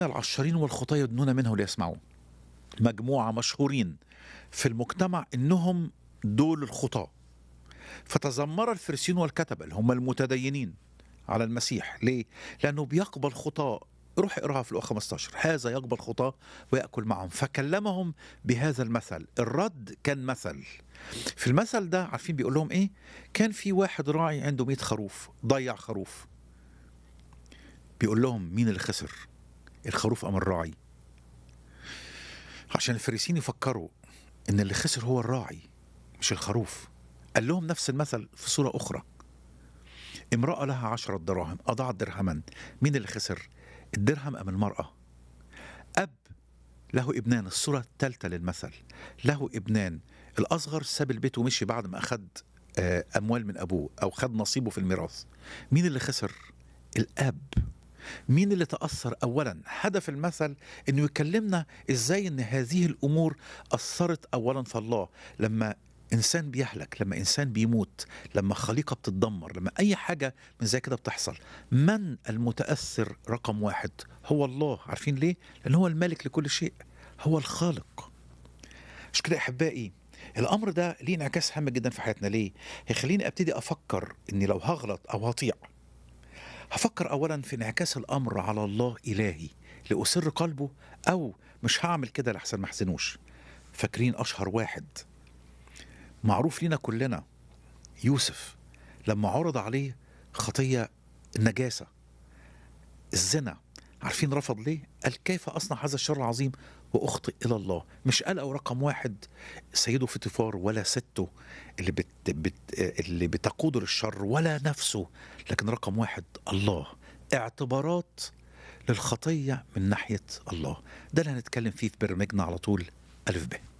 العشارين والخطاة يدنون منه ليسمعوا مجموعة مشهورين في المجتمع إنهم دول الخطاة فتذمر الفريسيون والكتبة اللي هم المتدينين على المسيح ليه؟ لأنه بيقبل خطاة روح اقراها في الأخ 15 هذا يقبل خطاة ويأكل معهم فكلمهم بهذا المثل الرد كان مثل في المثل ده عارفين بيقول لهم ايه كان في واحد راعي عنده 100 خروف ضيع خروف بيقول لهم مين اللي خسر الخروف ام الراعي عشان الفريسيين يفكروا ان اللي خسر هو الراعي مش الخروف قال لهم نفس المثل في صورة أخرى امرأة لها عشرة دراهم أضاعت درهما مين اللي خسر الدرهم أم المرأة أب له ابنان الصورة الثالثة للمثل له ابنان الأصغر ساب البيت ومشي بعد ما أخد آه، أموال من أبوه أو خد نصيبه في الميراث مين اللي خسر الأب مين اللي تأثر أولا هدف المثل أنه يكلمنا إزاي أن هذه الأمور أثرت أولا في الله لما إنسان بيهلك لما إنسان بيموت لما خليقة بتتدمر لما أي حاجة من زي كده بتحصل من المتأثر رقم واحد هو الله عارفين ليه؟ لأن هو الملك لكل شيء هو الخالق مش كده أحبائي الأمر ده ليه انعكاس هام جدا في حياتنا ليه؟ هيخليني أبتدي أفكر إني لو هغلط أو هطيع هفكر اولا في انعكاس الامر على الله الهي لاسر قلبه او مش هعمل كده لحسن ما احزنوش فاكرين اشهر واحد معروف لينا كلنا يوسف لما عرض عليه خطيه النجاسه الزنا عارفين رفض ليه؟ قال كيف اصنع هذا الشر العظيم واخطئ الى الله مش قال او رقم واحد سيده فيتيفار ولا سته اللي بت بت اللي بتقوده للشر ولا نفسه لكن رقم واحد الله اعتبارات للخطيه من ناحيه الله ده اللي هنتكلم فيه في برنامجنا على طول الف ب